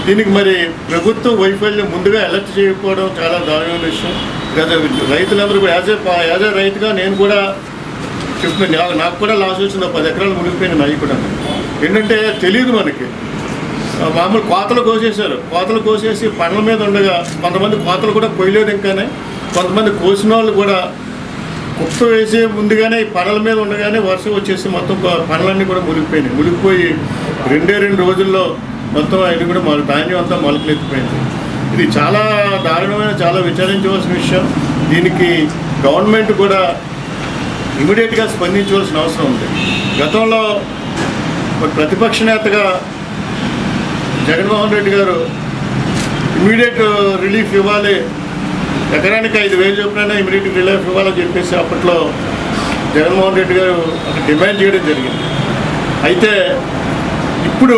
దీనికి మరి ప్రభుత్వం వైఫల్యం ముందుగా అలర్ట్ చేయకపోవడం చాలా దారుణమైన విషయం గత రైతులందరూ కూడా యాజ్ ఏ యాజ్ ఏ రైతుగా నేను కూడా చెప్తున్నాను నాకు- నాకు కూడా లాస్ వచ్చింది పది ఎకరాలు మునిగిపోయిన నాయి కూడా ఏంటంటే తెలియదు మనకి ఆ, మామూలు కోతలు కోసేశారు కోతలు కోసేసి పండ్ల మీద ఉండగా కొంతమంది కోతలు కూడా కొయ్యలేదు ఇంకానే కొంతమంది కోసిన వాళ్ళు కూడా కుప్ప వేసి ముందుగానే ఈ పనుల మీద ఉండగానే వర్షం వచ్చేసి మొత్తం ప- పనులన్నీ కూడా మునిగిపోయినాయి మునిగిపోయి రెండే రెండు రోజుల్లో మొత్తం ఆయన కూడా మన ధాన్యం అంతా మొలకలెత్తిపోయింది ఇది చాలా దారుణమైన చాలా విచారించవలసిన విషయం దీనికి గవర్నమెంట్ కూడా ఇమీడియట్గా స్పందించవలసిన అవసరం ఉంది గతంలో ఒక ప్రతిపక్ష నేతగా జగన్మోహన్ రెడ్డి గారు ఇమీడియట్ రిలీఫ్ ఇవ్వాలి ఎకరానికి ఐదు వేలు చొప్పున ఇమీడియట్ రిలీఫ్ ఇవ్వాలని చెప్పేసి అప్పట్లో జగన్మోహన్ రెడ్డి గారు ఒక డిమాండ్ చేయడం జరిగింది అయితే ఇప్పుడు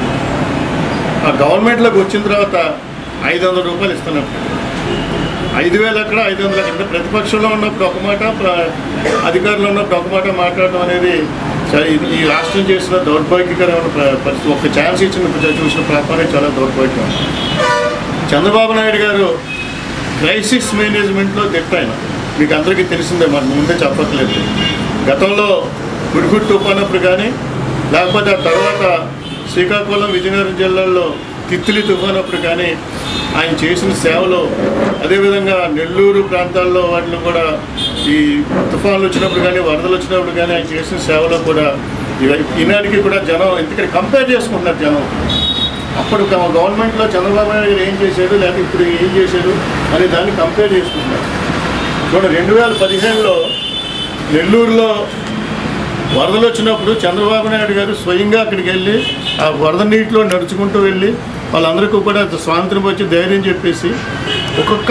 ఆ గవర్నమెంట్లోకి వచ్చిన తర్వాత ఐదు వందల రూపాయలు ఇస్తున్నప్పుడు ఐదు వేలు అక్కడ ఐదు వందల అక్కడ ప్రతిపక్షంలో ఉన్నప్పుడు ఒక మాట ప్ర- అధికారంలో ఉన్నప్పుడు ఒక మాట మాట్లాడడం అనేది చాలా ఇది- ఈ రాష్ట్రం చేసిన దౌర్భాగ్యకరమైన ప్ర- పరిస్థితి ఒక ఛాన్స్ ఇచ్చిన ప్రజలు చూసిన ప్రకారం చాలా దౌర్భాగ్యం చంద్రబాబు నాయుడు గారు క్రైసిస్ మేనేజ్మెంట్లో దిట్ట ఆయన మీకు అందరికీ తెలిసిందే మన ముందే చెప్పట్లేదు గతంలో గుడిగుడు తుఫానప్పుడు కానీ లేకపోతే ఆ తర్వాత శ్రీకాకుళం విజయనగరం జిల్లాల్లో తిత్తిలి తుఫానప్పుడు కానీ ఆయన చేసిన సేవలు అదేవిధంగా నెల్లూరు ప్రాంతాల్లో వాటిలో కూడా ఈ తుఫాన్లు వచ్చినప్పుడు కానీ వరదలు వచ్చినప్పుడు కానీ ఆయన చేసిన సేవలో కూడా ఇవ- ఈనాటికి కూడా జనం ఎందుకంటే కంపేర్ చేసుకుంటున్నారు జనం అప్పుడు గవ- గవర్నమెంట్లో చంద్రబాబు నాయుడు గారు ఏం చేశాడు లేకపోతే ఇప్పుడు ఏం చేశాడు అనే దాన్ని కంపేర్ చేసుకుంటున్నారు చూడండి రెండు వేల పదిహేనులో నెల్లూరులో వరదలు వచ్చినప్పుడు చంద్రబాబు నాయుడు గారు స్వయంగా అక్కడికి వెళ్ళి ఆ వరద నీటిలో నడుచుకుంటూ వెళ్ళి వాళ్ళందరికీ కూడా స్వాతంత్రం వచ్చి ధైర్యం చెప్పేసి ఒక్కొక్క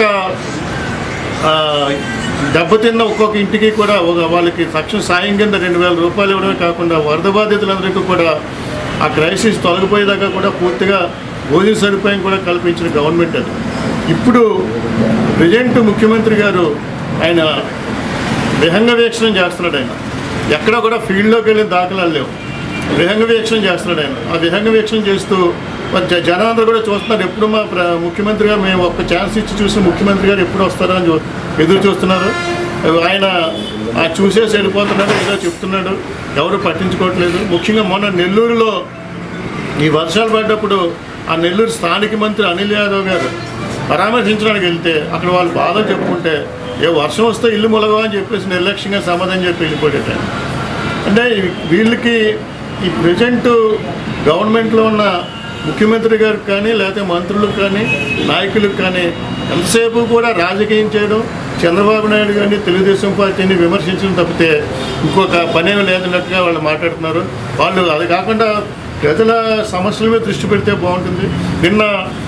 ఆ, దెబ్బతిన్న ఒక్కొక్క ఇంటికి కూడా ఒక వాళ్ళకి తక్షణ సాయం కింద రెండు వేల రూపాయలు ఇవ్వడమే కాకుండా వరద బాధితులందరికీ కూడా ఆ క్రైసిస్ తొలగిపోయేదాకా కూడా పూర్తిగా భోజన సదుపాయం కూడా కల్పించిన గవర్నమెంట్ అది ఇప్పుడు ప్రజెంట్ ముఖ్యమంత్రి గారు ఆయన విహంగ వీక్షణ చేస్తున్నాడు ఆయన ఎక్కడ కూడా ఫీల్డ్లోకి వెళ్ళిన దాఖలాలు లేవు విహంగ వీక్షణ చేస్తున్నాడు ఆయన ఆ విహంగ వీక్షణ చేస్తూ మరి జ- జనాలందరూ కూడా చూస్తున్నారు ఎప్పుడు మా ప్ర ముఖ్యమంత్రి గారు మేము ఒక్క ఛాన్స్ ఇచ్చి చూసిన ముఖ్యమంత్రి గారు ఎప్పుడు వస్తారో అని చూ- ఎదురు చూస్తున్నారు ఆయన ఆ చూసేసి వెళ్ళిపోతున్నాడు ఏదో చెప్తున్నాడు ఎవరు పట్టించుకోవట్లేదు ముఖ్యంగా మొన్న నెల్లూరులో ఈ వర్షాలు పడ్డప్పుడు ఆ నెల్లూరు స్థానిక మంత్రి అనిల్ యాదవ్ గారు పరామర్శించడానికి వెళ్తే అక్కడ వాళ్ళు బాధలు చెప్పుకుంటే ఏ వర్షం వస్తే ఇల్లు మొలగవా అని చెప్పేసి నిర్లక్ష్యంగా సమాధానం చెప్పి వెళ్ళిపోయేట అంటే ఈ- వీళ్ళకి ఈ ప్రజెంట్ గవర్నమెంట్లో ఉన్న ముఖ్యమంత్రి గారికి కానీ లేకపోతే మంత్రులకు కానీ నాయకులకు కానీ ఎంతసేపు కూడా రాజకీయం చేయడం చంద్రబాబు నాయుడు గారిని తెలుగుదేశం పార్టీని విమర్శించడం తప్పితే ఇంకొక పనేమి లేదన్నట్టుగా వాళ్ళు మాట్లాడుతున్నారు వాళ్ళు అది కాకుండా ప్రజల సమస్యల మీద దృష్టి పెడితే బాగుంటుంది నిన్న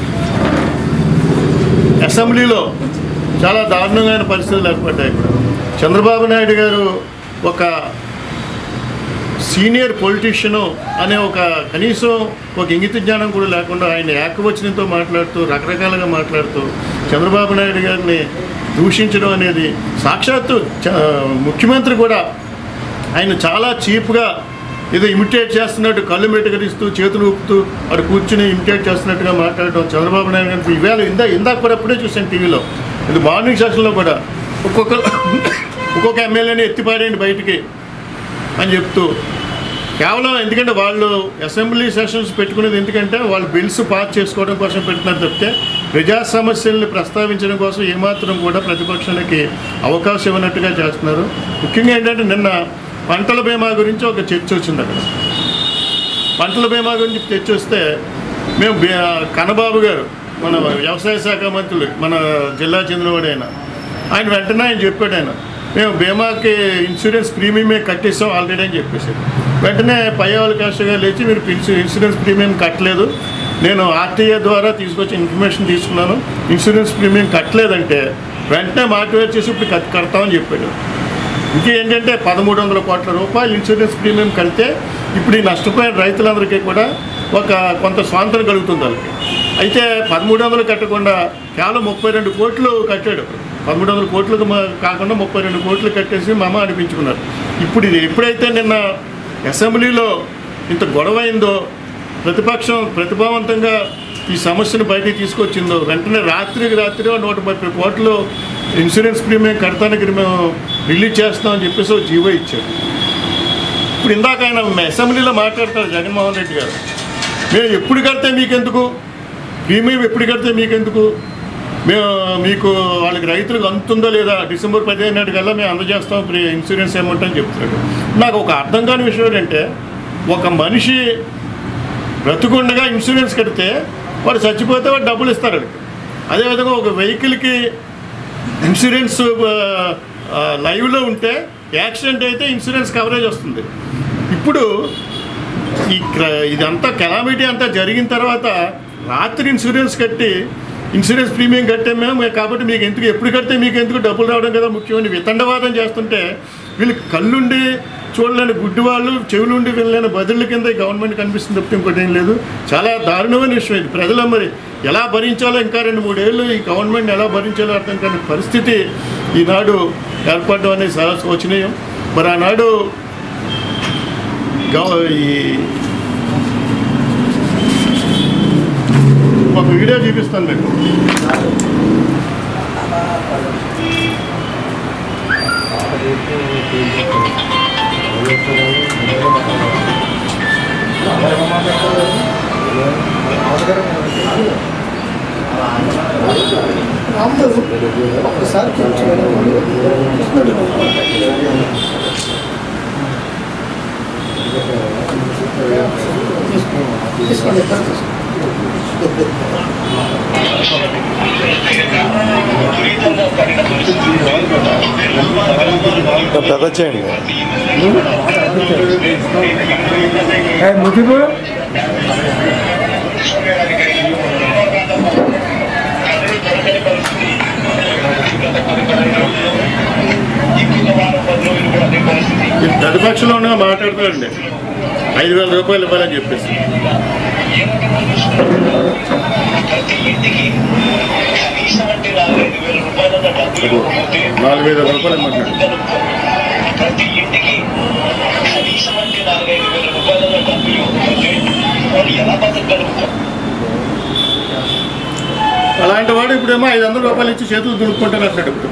అసెంబ్లీలో చాలా దారుణమైన పరిస్థితులు ఏర్పడ్డాయి చంద్రబాబు నాయుడు గారు ఒక సీనియర్ పొలిటీషియను అనే ఒక కనీసం ఒక ఇంగిత జ్ఞానం కూడా లేకుండా ఆయన ఏకవచనంతో మాట్లాడుతూ రకరకాలుగా మాట్లాడుతూ చంద్రబాబు నాయుడు గారిని దూషించడం అనేది సాక్షాత్తు చ- ముఖ్యమంత్రి కూడా ఆయన చాలా చీప్గా ఏదో ఇమిటేట్ చేస్తున్నట్టు కళ్ళు మెటకరిస్తూ చేతులు ఊపుతూ అటు కూర్చుని ఇమిటేట్ చేస్తున్నట్టుగా మాట్లాడడం చంద్రబాబు నాయుడు గారికి ఈవేళ ఇందా ఇందాక కూడా అప్పుడే చూశాను టీవీలో ఇది మార్నింగ్ సెషన్లో కూడా ఒక్కొక్క ఒక్కొక్క ఎమ్మెల్యేని ఎత్తిపాడేయండి బయటికి అని చెప్తూ కేవలం ఎందుకంటే వాళ్ళు అసెంబ్లీ సెషన్స్ పెట్టుకునేది ఎందుకంటే వాళ్ళు బిల్స్ పాస్ చేసుకోవడం కోసం పెట్టినారు తప్పితే ప్రజా సమస్యల్ని ప్రస్తావించడం కోసం ఏమాత్రం కూడా ప్రతిపక్షానికి అవకాశం ఇవ్వనట్టుగా చేస్తున్నారు ముఖ్యంగా ఏంటంటే నిన్న పంటల బీమా గురించి ఒక చర్చ వచ్చింది అక్కడ పంటల బీమా గురించి చర్చ వస్తే మేము బీ- కన్నబాబు గారు మన వ్యవసాయ శాఖ మంత్రులు మన జిల్లా చెందినవాడు ఆయన ఆయన వెంటనే ఆయన చెప్పాడు ఆయన మేము బీమాకి ఇన్సూరెన్స్ ప్రీమియమే కట్టేసాం ఆల్రెడీ అని చెప్పేసి వెంటనే పై అవకాశంగా లేచి మీరు ఇన్సూ- ఇన్సూరెన్స్ ప్రీమియం కట్టలేదు నేను ఆర్టీఏ ద్వారా తీసుకొచ్చి ఇన్ఫర్మేషన్ తీసుకున్నాను ఇన్సూరెన్స్ ప్రీమియం కట్టలేదంటే వెంటనే మాటివేట్ చేసి ఇప్పుడు కట్- కడతామని చెప్పాడు ఇంకేంటంటే పదమూడు వందల కోట్ల రూపాయలు ఇన్సూరెన్స్ ప్రీమియం కడితే ఇప్పుడు ఈ నష్టపోయిన రైతులందరికీ కూడా ఒక కొంత స్వాతంత్రం కలుగుతుంది వాళ్ళకి అయితే పదమూడు వందలు కట్టకుండా కేవలం ముప్పై రెండు కోట్లు కట్టాడు పదమూడు వందల కోట్లకు మా- కాకుండా ముప్పై రెండు కోట్లు కట్టేసి మమ అనిపించుకున్నారు ఇప్పుడు ఇది ఎప్పుడైతే నిన్న అసెంబ్లీలో ఇంత గొడవ అయిందో ప్రతిపక్షం ప్రతిభావంతంగా ఈ సమస్యను బయటికి తీసుకొచ్చిందో వెంటనే రాత్రికి రాత్రి నూట ముప్పై కోట్లు ఇన్సూరెన్స్ ప్రీమియం కడతానికి మేము రిలీజ్ చేస్తామని చెప్పేసి ఒక జీవో ఇచ్చారు ఇప్పుడు ఇందాక ఆయన అసెంబ్లీలో మాట్లాడతారు జగన్మోహన్ రెడ్డి గారు మేము ఎప్పుడు కడితే మీకెందుకు ప్రీమియం ఎప్పుడు కడితే మీకెందుకు మేము మీకు వాళ్ళకి రైతులకు అందుతుందో లేదా డిసెంబర్ పదిహేను నాటి కల్లా మేము అందజేస్తాం ప్రీ ఇన్సూరెన్స్ అమౌంట్ అని చెప్తున్నాడు నాకు ఒక అర్థం కాని విషయం ఏంటంటే ఒక మనిషి బ్రతుకుండగా ఇన్సూరెన్స్ కడితే వాడు చచ్చిపోతే వాడు డబ్బులు ఇస్తారు వాడికి అదేవిధంగా ఒక వెహికల్కి ఇన్సూరెన్స్ ఆ, లైవ్లో ఉంటే యాక్సిడెంట్ అయితే ఇన్సూరెన్స్ కవరేజ్ వస్తుంది ఇప్పుడు ఈ క్ర- ఇదంతా కెలామిటీ అంతా జరిగిన తర్వాత రాత్రి ఇన్సూరెన్స్ కట్టి ఇన్సూరెన్స్ ప్రీమియం కట్టే మేము కాబట్టి మీకు ఎందుకు ఎప్పుడు కడితే మీకు ఎందుకు డబ్బులు రావడం కదా ముఖ్యమని వితండవాదం చేస్తుంటే వీళ్ళు కళ్ళుండి చూడలేని గుడ్డి వాళ్ళు చెవులుండి వెళ్ళలేని బదుళ్ళ కింద ఈ గవర్నమెంట్ కనిపిస్తుంది తప్పితే ఇంకోటి ఏం లేదు చాలా దారుణమైన విషయం ఇది ప్రజల మరి ఎలా భరించాలో ఇంకా రెండు మూడేళ్ళు ఈ గవర్నమెంట్ ఎలా భరించాలో అర్థం కాని పరిస్థితి ఈనాడు ఏర్పడడం అనేది చాలా శోచనీయం మరి ఆనాడు గవ- ఈ ఒక వీడియో చూపిస్తాను మీకు రాముడు ఒక్కసారి కూర్చోండి. తీసుకోండి ఇద్దరు తీసుకోండి. పెద్ద చేయండి ముగిపు ఈ ప్రతిపక్షంలో ఉండగా మాట్లాడతారండి ఐదు వేల రూపాయలు ఇవ్వాలని చెప్పేసి నాలుగు వేల రూపాయలు ఇవ్వమంటున్నాడు ప్రతి ఇంటికి కనీసం అంటే నాలుగైదు వేల రూపాయల డబ్బులు ఇవ్వకపోతే వాళ్ళు ఎలా బతకగలుగుతారు అలాంటి వాడు ఇప్పుడేమో ఐదు వందల రూపాయలు ఇచ్చి చేతులు దుడుక్కుంటాను అంటున్నాడు ఇప్పుడు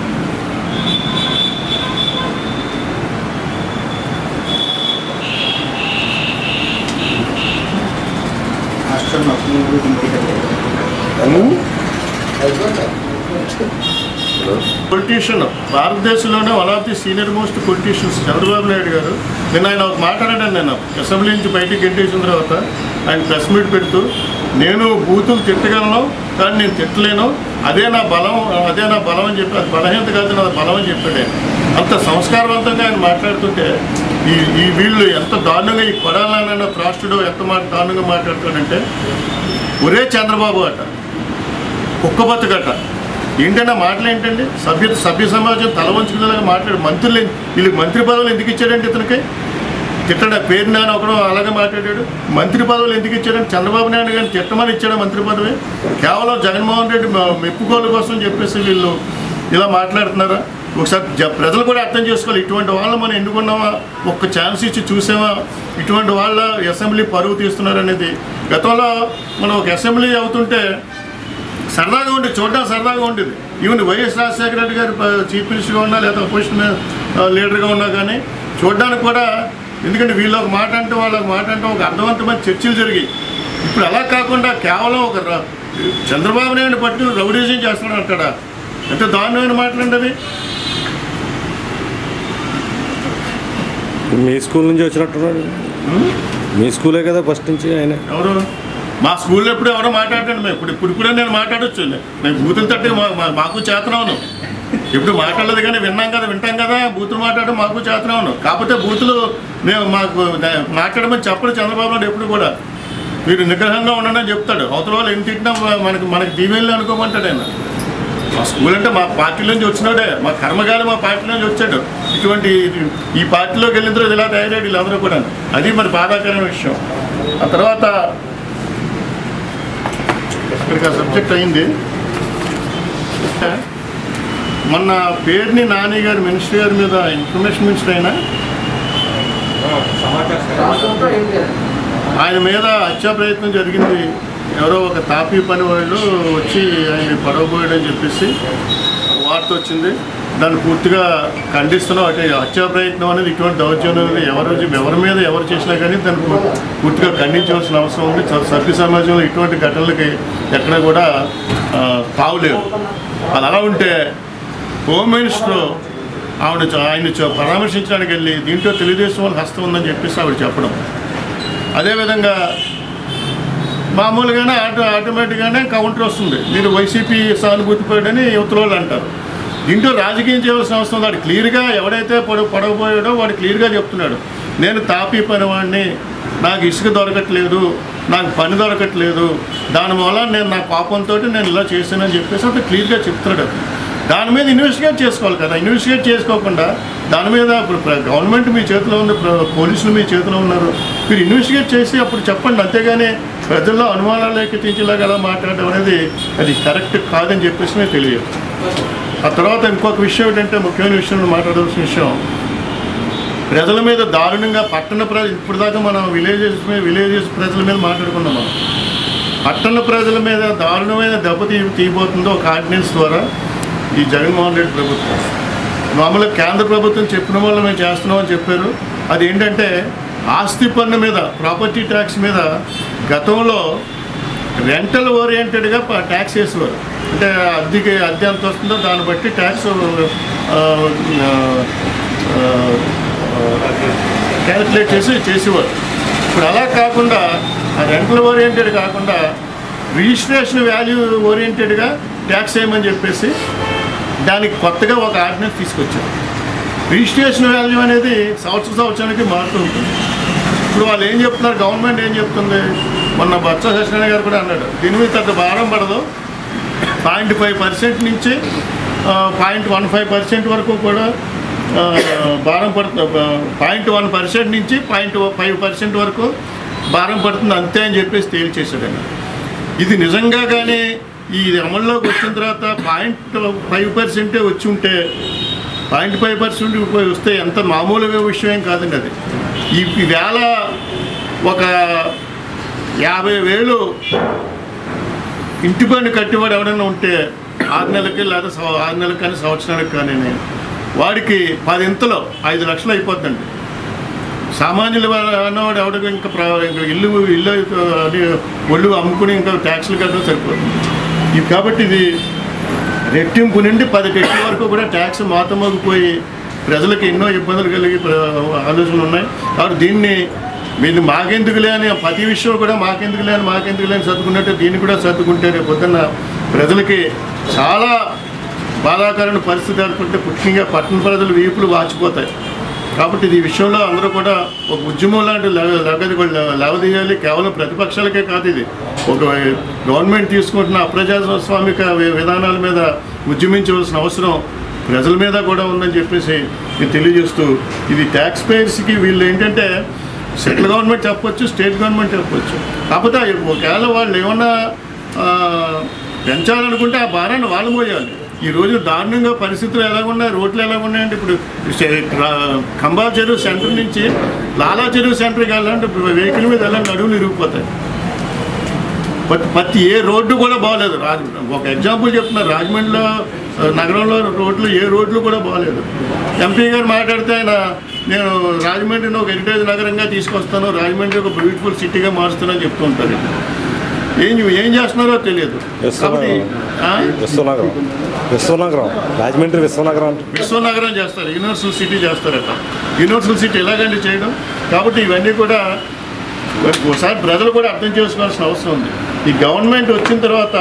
పొలిటీషియన్ భారతదేశంలోనే one of the senior most politicians Chandrababu Naidu garu నిన్న ఆయన ఒక మాట్లాడాను నేను అసెంబ్లీ నుంచి బయటికి గెంటేసిన తర్వాత ఆయన ప్రెస్ మీట్ పెడుతూ నేను బూతులు తిట్టగలను కానీ నేను తిట్టలేను అదే నా బలం అదే నా బలం అని చెప్పి అది బలహీనత కాదు నా బలం అని చెప్పాడు ఆయన అంత సంస్కారవంతంగా ఆయన మాట్లాడుతుంటే ఈ ఈ వీళ్ళు ఎంత దారుణంగా ఈ కొడాలన్న త్రాష్టుడు ఎంత మాట దారుణంగా మాట్లాడుతాడంటే ఒరే చంద్రబాబు అట కుక్క బతుకట ఏంటంటే మాటలు ఏంటండి సభ్య సభ్య సమాజం తల వంచుకునేలాగా మాట్లాడు మంత్రులు ఎన్- వీళ్ళకి మంత్రి పదవులు ఎందుకు ఇచ్చాడంటే ఇతనికి తిట్టడా పేరు నాన్న ఒకడు అలాగే మాట్లాడాడు మంత్రి పదవులు ఎందుకు ఇచ్చాడంటే చంద్రబాబు నాయుడు గారిని తిట్టమని ఇచ్చాడు మంత్రి పదవి కేవలం జగన్మోహన్ రెడ్డి మ- మెప్పుకోలు కోసం చెప్పేసి వీళ్ళు ఇలా మాట్లాడుతున్నారా ఒకసారి జ- ప్రజలు కూడా అర్థం చేసుకోవాలి ఇటువంటి వాళ్ళు మనం ఎన్నుకున్నామా ఒక్క ఛాన్స్ ఇచ్చి చూసామా ఇటువంటి వాళ్ళ అసెంబ్లీ పరువు తీస్తున్నారు అనేది గతంలో మనం ఒక అసెంబ్లీ అవుతుంటే సరదాగా ఉండేది చూడడానికి సరదాగా ఉండేది ఈవెన్ వైఎస్ రాజశేఖర రెడ్డి గారు ప- చీఫ్ మినిస్టర్గా ఉన్నా లేదా అపోజిషన్ ఆ, లీడర్గా ఉన్నా కానీ చూడడానికి కూడా ఎందుకంటే వీళ్ళు ఒక మాట అంటే వాళ్ళ ఒక మాట అంటే ఒక అర్థవంతమైన చర్చలు జరిగాయి ఇప్పుడు అలా కాకుండా కేవలం ఒక ర- చంద్రబాబు నాయుడు పట్టుకుని రౌడీజం చేస్తున్నాడు అంటాడా ఎంత దారుణమైన మాటలండి అవి మీ స్కూల్ నుంచి వచ్చినట్టున్నాడు మీ స్కూలే కదా ఫస్ట్ నుంచి ఆయన ఎవరు మా స్కూల్లో ఎప్పుడు ఎవరో మాట్లాడండి మేము ఇప్పుడు ఇప్పుడు కూడా నేను మాట్లాడొచ్చు నేను బూతులు తట్టి మా- మా- మాకు చేతనవును ఇప్పుడు మాట్లాడలేదు కానీ విన్నాం కదా వింటాం కదా బూతులు మాట్లాడడం మాకు చేతనవును కాకపోతే బూతులు మేము మాకు దా- మాట్లాడమని చెప్పడు చంద్రబాబు నాయుడు ఎప్పుడు కూడా మీరు నిగ్రహంగా ఉండండి అని చెప్తాడు అవతల వాళ్ళు ఎంత తిట్టినా మనకి మనకి దీవెనలు అనుకోమంటాడు ఆయన మా స్కూల్ అంటే మా పార్టీ నుంచి వచ్చినాడే మా కర్మగాలి మా పార్టీ నుంచి వచ్చాడు ఇటువంటి ఈ పార్టీలోకి వెళ్ళిన తర్వాత ఇలా తయారయ్యాడు వీళ్ళందరూ కూడా అది మరి బాధాకరమైన విషయం ఆ తర్వాత ఇక్కడికి ఆ సబ్జెక్ట్ అయింది మొన్న పేరుని నాని గారి మినిస్టర్ గారి మీద ఇన్ఫర్మేషన్ మినిస్టర్ అయినా ఆయన మీద హత్యా ప్రయత్నం జరిగింది ఎవరో ఒక తాపీ పని వాళ్ళు వచ్చి ఆయన పడవబోయాడని చెప్పేసి వార్త వచ్చింది దాన్ని పూర్తిగా ఖండిస్తున్నాం అంటే హత్యా ప్రయత్నం అనేది ఇటువంటి దౌర్జన్యం అనేది ఎవరు ఎవరి మీద ఎవరు చేసినా కానీ దాన్ని పూ- పూర్తిగా ఖండించవలసిన అవసరం ఉంది స- సభ్య సమాజంలో ఇటువంటి ఘటనలకి ఎక్కడ కూడా ఆ, తావులేవు అది అలా ఉంటే హోమ్ మినిస్టర్ ఆవిడ చ- ఆయన చ- పరామర్శించడానికి వెళ్ళి దీంట్లో తెలుగుదేశం వాళ్ళ హస్తం ఉందని చెప్పేసి ఆవిడ చెప్పడం అదేవిధంగా మామూలుగానే ఆటో ఆటోమేటిక్గానే కౌంటర్ వస్తుంది మీరు వైసీపీ సానుభూతి పోయాడని యువతల వాళ్ళు అంటారు దీంట్లో రాజకీయం చేయవలసిన అవసరం ఉంది వాడు క్లియర్గా ఎవడైతే పడవ పడవపోయాడో వాడు క్లియర్గా చెప్తున్నాడు నేను తాపీ పనివాడిని నాకు ఇసుక దొరకట్లేదు నాకు పని దొరకట్లేదు దానివల్ల నేను నా పాపంతో నేను ఇలా చేశానని చెప్పేసి అతను క్లియర్గా చెప్తున్నాడు అతను. దాని మీద ఇన్వెస్టిగేట్ చేసుకోవాలి కదా ఇన్వెస్టిగేట్ చేసుకోకుండా దాని మీద ఇప్పుడు ప్ర- గవర్నమెంట్ మీ చేతిలో ఉంది ప్ర- పోలీసులు మీ చేతిలో ఉన్నారు మీరు ఇన్వెస్టిగేట్ చేసి అప్పుడు చెప్పండి అంతేగాని ప్రజల్లో అనుమానాలు ఎక్కించేలాగా అలా మాట్లాడడం అనేది అది కరెక్ట్ కాదని చెప్పేసి నేను తెలియదు ఆ తర్వాత ఇంకొక విషయం ఏంటంటే ముఖ్యమైన విషయం మాట్లాడాల్సిన విషయం ప్రజల మీద దారుణంగా పట్టణ ప్రజలు ఇప్పుడు దాకా మనం విలేజెస్ మీద విలేజెస్ ప్రజల మీద మాట్లాడుకున్నాం మనం పట్టణ ప్రజల మీద దారుణమైన దెబ్బ తీ తీయబోతుందో ఒక ఆర్డినెన్స్ ద్వారా ఈ జగన్మోహన్ రెడ్డి ప్రభుత్వం మామూలుగా కేంద్ర ప్రభుత్వం చెప్పిన వల్ల మేము చేస్తున్నామని చెప్పారు అది ఏంటంటే ఆస్తి పన్ను మీద ప్రాపర్టీ ట్యాక్స్ మీద గతంలో రెంటల్ ఓరియంటెడ్గా ట్యాక్స్ వేసేవారు అంటే అద్దెకి అద్దె ఎంత వస్తుందో దాన్ని బట్టి ట్యాక్స్ క్యాలిక్యులేట్ చేసి చేసేవారు ఇప్పుడు అలా కాకుండా ఆ రెంటల్ ఓరియంటెడ్ కాకుండా రిజిస్ట్రేషన్ వాల్యూ ఓరియంటెడ్గా ట్యాక్స్ వేయమని చెప్పేసి దానికి కొత్తగా ఒక ఆర్డినెన్స్ తీసుకొచ్చారు రిజిస్ట్రేషన్ వాల్యూ అనేది సంవత్సర సంవత్సరానికి మారుతూ ఉంటుంది ఇప్పుడు వాళ్ళు ఏం చెప్తున్నారు గవర్నమెంట్ ఏం చెప్తుంది మొన్న బొత్స సత్యనారాయణ గారు కూడా అన్నాడు దీని మీద పెద్ద భారం పడదు పాయింట్ ఫైవ్ పర్సెంట్ నుంచి పాయింట్ వన్ ఫైవ్ పర్సెంట్ వరకు కూడా ఆ, భారం పడుతుంది పాయింట్ వన్ పర్సెంట్ నుంచి పాయింట్ ఫైవ్ పర్సెంట్ వరకు భారం పడుతుంది అంతే అని చెప్పేసి తేల్చేశాడు ఆయన ఇది నిజంగా కానీ ఈ అమల్లోకి వచ్చిన తర్వాత పాయింట్ ఫైవ్ పర్సెంటే వచ్చి ఉంటే పాయింట్ ఫైవ్ పర్సెంట్ వస్తే ఎంత మామూలుగా విషయం ఏం కాదండి అది ఈ ఈ వేళ ఒక యాభై వేలు ఇంటి పన్ను కట్టేవాడు ఎవడైనా ఉంటే ఆరు నెలలకి లేదా సంవ- ఆరు నెలలకి కానీ సంవత్సరానికి కానీ వాడికి పది ఇంతలో ఐదు లక్షలు అయిపోద్దండి సామాన్యులు వా- అన్నవాడు ఎవడికి ఇంకా ప్ర- ఇంకా ఇల్లు ఇల్లు అది ఒళ్ళు అమ్ముకుని ఇంకా ట్యాక్సులు కట్టడం సరిపోతుంది ఇది కాబట్టి ఇది రెట్టింపు నుండి పది రెట్ల వరకు కూడా ట్యాక్స్ మాతమోగిపోయి ప్రజలకు ఎన్నో ఇబ్బందులు కలిగి ప్ర- ఆలోచనలు ఉన్నాయి కాబట్టి దీన్ని మీరు మాకెందుకులే అని ప్రతి విషయం కూడా మాకెందుకులే అని మాకెందుకులే అని సర్దుకున్నట్టు దీన్ని కూడా సర్దుకుంటే రేపు పొద్దున్న ప్రజలకి చాలా బాధాకరమైన పరిస్థితి ఏర్పడితే ముఖ్యంగా పట్టణ ప్రజలు వీపులు వాచిపోతాయి కాబట్టి ఈ విషయంలో అందరూ కూడా ఒక ఉద్యమం లాంటి లేకపోతే లేవదీయాలి కేవలం ప్రతిపక్షాలకే కాదు ఇది ఒక గవర్నమెంట్ తీసుకుంటున్న అప్రజాస్వామిక వి- విధానాల మీద ఉద్యమించవలసిన అవసరం ప్రజల మీద కూడా ఉందని చెప్పేసి నేను తెలియజేస్తూ ఇది ట్యాక్స్ పేయర్స్కి వీళ్ళు ఏంటంటే సెంట్రల్ గవర్నమెంట్ చెప్పొచ్చు స్టేట్ గవర్నమెంట్ చెప్పొచ్చు కాకపోతే ఒకవేళ వాళ్ళు ఏమన్నా ఆ, పెంచాలనుకుంటే ఆ భారాన్ని వాళ్ళు మోయాలి ఈ రోజు దారుణంగా పరిస్థితులు ఎలాగున్నాయి రోడ్లు ఎలాగున్నాయంటే ఇప్పుడు సె- రా- ఖంబా చెరువు సెంటర్ నుంచి లాలా చెరువు సెంటర్కి వెళ్ళాలంటే వెహికల్ మీద వెళ్ళాలంటే నడువులు ఇరిగిపోతాయి బట్ ప్రతి ఏ రోడ్డు కూడా బాగాలేదు రాజ ఒక ఎగ్జాంపుల్ చెప్తున్నారు రాజమండ్రిలో ఆ, నగరంలో రోడ్లు ఏ రోడ్లు కూడా బాగాలేదు ఎంపీ గారు మాట్లాడితే ఆయన నేను రాజమండ్రిని ఒక హెరిటేజ్ నగరంగా తీసుకొస్తాను రాజమండ్రి ఒక బ్యూటిఫుల్ సిటీగా మారుస్తానని చెప్తూ ఉంటారు ఏం ఏం చేస్తున్నారో తెలియదు కాబట్టి ఆ? విశ్వనగరం విశ్వనగరం రాజమండ్రి విశ్వనగరం అంటే విశ్వనగరం చేస్తారు యూనివర్సల్ సిటీ చేస్తారట యూనివర్సల్ సిటీ ఎలాగండి చేయడం కాబట్టి ఇవన్నీ కూడా ఒకసారి ప్రజలు కూడా అర్థం చేసుకోవాల్సిన అవసరం ఉంది ఈ గవర్నమెంట్ వచ్చిన తర్వాత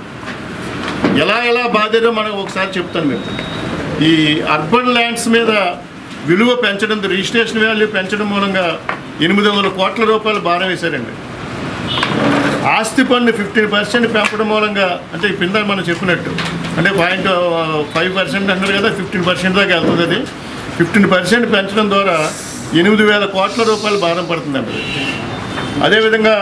ఎలా ఎలా బాధ్యత మనకు ఒకసారి చెప్తాను మీకు ఈ అర్బన్ ల్యాండ్స్ మీద విలువ పెంచడం రిజిస్ట్రేషన్ వాల్యూ పెంచడం మూలంగా ఎనిమిది వందల కోట్ల రూపాయలు భారం వేశారండి ఆస్తి పన్ను ఫిఫ్టీన్ పర్సెంట్ పెంపడం మూలంగా అంటే ఈ కింద మనం చెప్పినట్టు అంటే పాయింట్ ఫైవ్ పర్సెంట్ అన్నారు కదా ఫిఫ్టీన్ పర్సెంట్ దాకా వెళ్తుంది అది ఫిఫ్టీన్ పర్సెంట్ పెంచడం ద్వారా ఎనిమిది వేల కోట్ల రూపాయలు భారం పడుతుందండి అదేవిధంగా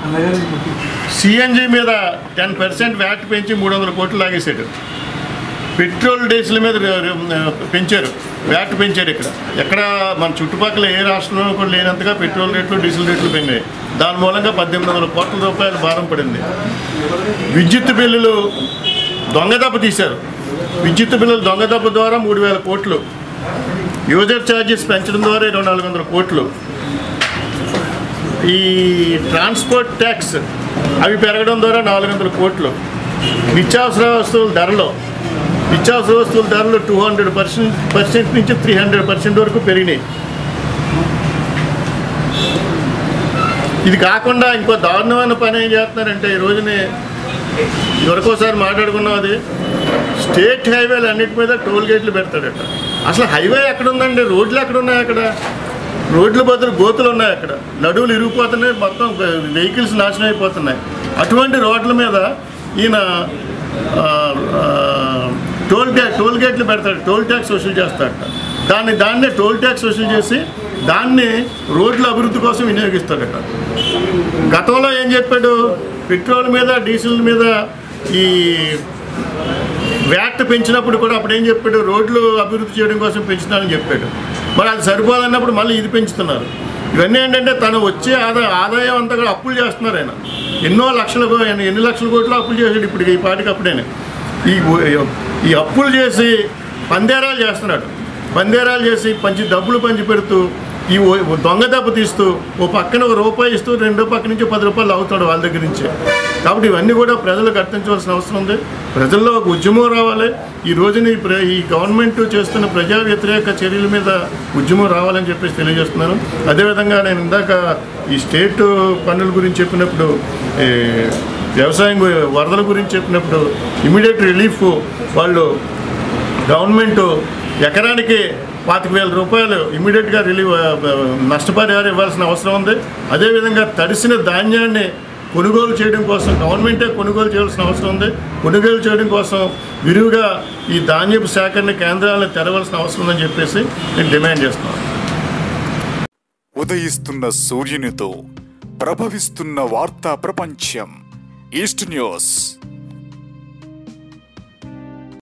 సిఎన్జి మీద టెన్ పర్సెంట్ వ్యాట్ పెంచి మూడు వందల కోట్లు లాగేశాడు పెట్రోల్ డీజిల్ మీద ర- ర- పెంచారు వ్యాట్ పెంచారు ఇక్కడ ఎక్కడ మన చుట్టుపక్కల ఏ రాష్ట్రంలో కూడా లేనంతగా పెట్రోల్ రేట్లు డీజిల్ రేట్లు పెరిగాయి దాని మూలంగా పద్దెనిమిది వందల కోట్ల రూపాయలు భారం పడింది విద్యుత్ బిల్లులు దొంగదప్ప తీశారు విద్యుత్ బిల్లులు దొంగదప్ప ద్వారా మూడు వేల కోట్లు యూజర్ ఛార్జెస్ పెంచడం ద్వారా ఇరవై నాలుగు వందల కోట్లు ఈ ట్రాన్స్పోర్ట్ ట్యాక్స్ అవి పెరగడం ద్వారా నాలుగు వందల కోట్లు నిత్యావసర వస్తువుల ధరలు నిత్యావసర వస్తువుల ధరలు టూ హండ్రెడ్ పర్సెంట్ పర్సెంట్ నుంచి త్రీ హండ్రెడ్ పర్సెంట్ వరకు పెరిగినాయి ఇది కాకుండా ఇంకో దారుణమైన పని ఏం చేస్తున్నారంటే ఈ రోజుని ఎవరికోసారి మాట్లాడుకున్నాం అది స్టేట్ హైవేలు అన్నిటి మీద టోల్ గేట్లు పెడతాడట అసలు హైవే ఎక్కడ ఉందండి రోడ్లు ఎక్కడ ఉన్నాయి అక్కడ రోడ్ల బదులు గోతులు ఉన్నాయి అక్కడ నడువులు ఇరిగిపోతున్నాయి మొత్తం వెహికల్స్ నాశనం అయిపోతున్నాయి అటువంటి రోడ్ల మీద ఈయన ఆ, ఆ, టోల్ ట్యా టోల్ గేట్లు పెడతాడు టోల్ ట్యాక్స్ వసూలు చేస్తాడట దాన్ని దాన్నే టోల్ ట్యాక్స్ వసూలు చేసి దాన్ని రోడ్ల అభివృద్ధి కోసం వినియోగిస్తాడట గతంలో ఏం చెప్పాడు పెట్రోల్ మీద డీజిల్ మీద ఈ వ్యాట్ పెంచినప్పుడు కూడా అప్పుడు ఏం చెప్పాడు రోడ్లు అభివృద్ధి చేయడం కోసం పెంచుతానని చెప్పాడు మరి అది సరిపోదన్నప్పుడు మళ్ళీ ఇది పెంచుతున్నారు ఇవన్నీ ఏంటంటే తను వచ్చే ఆదాయం ఆదాయం అంతా కూడా అప్పులు చేస్తున్నారు ఆయన ఎన్నో లక్షల కో- ఎన్ని లక్షల కోట్లు అప్పులు చేసాడు ఇప్పుడు ఈ పాటికి అప్పుడేనే ఈ ఈ అప్పులు చేసి పందేరాలు చేస్తున్నాడు పందేరాలు చేసి పంచి డబ్బులు పంచి పెడుతూ ఈ ఓ- దొంగ దెబ్బ తీస్తూ ఓ పక్కన ఒక రూపాయి ఇస్తూ రెండో పక్క నుంచి పది రూపాయలు అవుతాడు వాళ్ళ దగ్గర నుంచి కాబట్టి ఇవన్నీ కూడా ప్రజలు గుర్తించవలసిన అవసరం ఉంది ప్రజల్లో ఒక ఉద్యమం రావాలి ఈ రోజున ఈ ప్ర- ఈ గవర్నమెంట్ చేస్తున్న ప్రజా వ్యతిరేక చర్యల మీద ఉద్యమం రావాలని చెప్పేసి తెలియజేస్తున్నాను అదేవిధంగా నేను ఇందాక ఈ స్టేట్ పన్నుల గురించి చెప్పినప్పుడు ఈ వ్యవసాయం గు- వరదల గురించి చెప్పినప్పుడు ఇమీడియట్ రిలీఫ్ వాళ్ళు గవర్నమెంట్ ఎకరానికి పాతిక వేల రూపాయలు ఇమీడియట్గా రిలీవ్ నష్టపరిహారం ఇవ్వాల్సిన అవసరం ఉంది అదేవిధంగా తడిసిన ధాన్యాన్ని కొనుగోలు చేయడం కోసం గవర్నమెంటే కొనుగోలు చేయాల్సిన అవసరం ఉంది కొనుగోలు చేయడం కోసం విరివిగా ఈ ధాన్యపు సేకరణ కేంద్రాలను తెరవలసిన అవసరం ఉందని చెప్పేసి నేను డిమాండ్ చేస్తున్నాను ఉదయిస్తున్న సూర్యునితో ప్రభవిస్తున్న వార్తా ప్రపంచం ఈస్ట్ న్యూస్